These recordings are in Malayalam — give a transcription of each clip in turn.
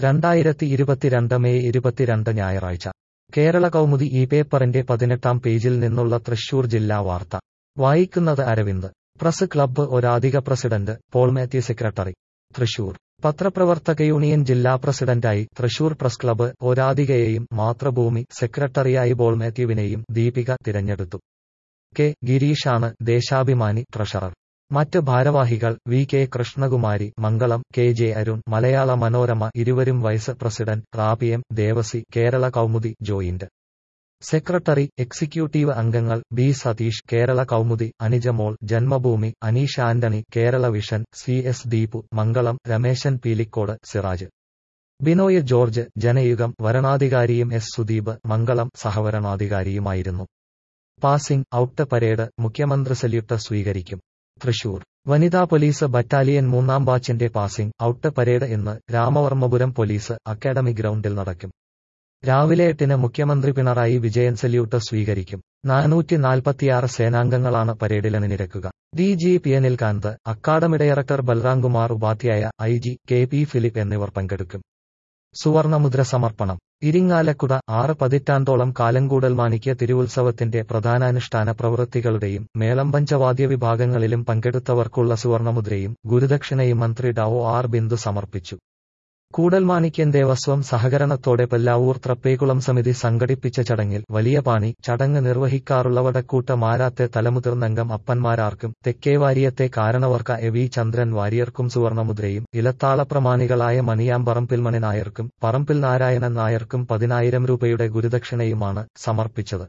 രണ്ടായിരത്തി ഇരുപത്തിരണ്ട് മെയ് ഇരുപത്തിരണ്ട് ഞായറാഴ്ച കേരള കൗമുദി ഈ പേപ്പറിന്റെ പതിനെട്ടാം പേജിൽ നിന്നുള്ള തൃശൂർ ജില്ലാ വാർത്ത വായിക്കുന്നത് അരവിന്ദ് പ്രസ് ക്ലബ്ബ് ഒരാധിക president Paul Mathew secretary Thrissur പത്രപ്രവർത്തക യൂണിയൻ ജില്ലാ പ്രസിഡന്റായി തൃശൂർ പ്രസ് ക്ലബ്ബ് ഒരാധികയെയും മാതൃഭൂമി സെക്രട്ടറിയായി പോൾ മാത്യുവിനെയും ദീപിക തിരഞ്ഞെടുത്തു കെ ഗിരീഷാണ് ദേശാഭിമാനി ട്രഷറർ മറ്റ് ഭാരവാഹികൾ V K Krishnakumari Mangalam K J Arun Malayala Manorama ഇരുവരും വൈസ് പ്രസിഡന്റ് റാബിയം Devasi Kerala Kaumudi joint secretary executive അംഗങ്ങൾ B Satheesh Kerala Kaumudi Anijamol Janmabhumi Aneesh Antony Kerala vision C S Deepu Mangalam Rameshan Peelikode Siraj Binoy George Janayugom വരണാധികാരിയും എസ് സുദീപ് മംഗളം സഹവരണാധികാരിയുമായിരുന്നു പാസിംഗ് ഔട്ട് പരേഡ് മുഖ്യമന്ത്രി സല്യൂട്ട് സ്വീകരിക്കും തൃശൂർ വനിതാ പോലീസ് ബറ്റാലിയൻ മൂന്നാം ബാച്ചിന്റെ പാസിംഗ് ഔട്ട് പരേഡ് ഇന്ന് രാമവർമ്മപുരം പോലീസ് അക്കാദമി ഗ്രൗണ്ടിൽ നടക്കും രാവിലെ എട്ടിന് മുഖ്യമന്ത്രി പിണറായി വിജയൻ സല്യൂട്ട് സ്വീകരിക്കും നാനൂറ്റി നാൽപ്പത്തിയാറ് സേനാംഗങ്ങളാണ് പരേഡിൽ അണിനിരക്കുക D G P Anilkant academy director Balramkumar Upadhyaya I G K P Philip എന്നിവർ പങ്കെടുക്കും സുവർണമുദ്ര സമർപ്പണം ഇരിങ്ങാലക്കുട ആറ് പതിറ്റാണ്ടോളം കാലങ്കൂടൽ മാണിക്യ തിരുവുത്സവത്തിന്റെ പ്രധാനാനുഷ്ഠാന പ്രവൃത്തികളുടെയും മേളം പഞ്ചവാദ്യ വിഭാഗങ്ങളിലും പങ്കെടുത്തവർക്കുള്ള സുവർണമുദ്രയും ഗുരുദക്ഷിണയും മന്ത്രി ഡോ ആർ ബിന്ദു സമർപ്പിച്ചു കൂടൽമാണിക്യൻ ദേവസ്വം സഹകരണത്തോടെ പല്ലാവൂർ ത്രപ്പേകുളം സമിതി സംഘടിപ്പിച്ച ചടങ്ങിൽ വലിയ പാണി ചടങ്ങ് നിർവഹിക്കാറുള്ള വടക്കൂട്ട മാരാത്തെ തലമുതിർന്നംഗം അപ്പന്മാരാർക്കും തെക്കേവാരിയത്തെ കാരണവർക്ക എ വി ചന്ദ്രൻ വാര്യർക്കും സുവർണമുദ്രയും ഇലത്താള പ്രമാണികളായ മണിയാമ്പറമ്പിൽ മണി നായർക്കും പറമ്പിൽ നാരായണൻ നായർക്കും പതിനായിരം രൂപയുടെ ഗുരുദക്ഷിണയുമാണ് സമർപ്പിച്ചത്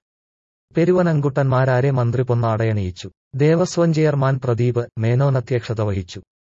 പെരുവനങ്കുട്ടന്മാരാരെ മന്ത്രി പൊന്നാടയണിയിച്ചു ദേവസ്വം ചെയർമാൻ പ്രദീപ് മേനോൻ അധ്യക്ഷത വഹിച്ചു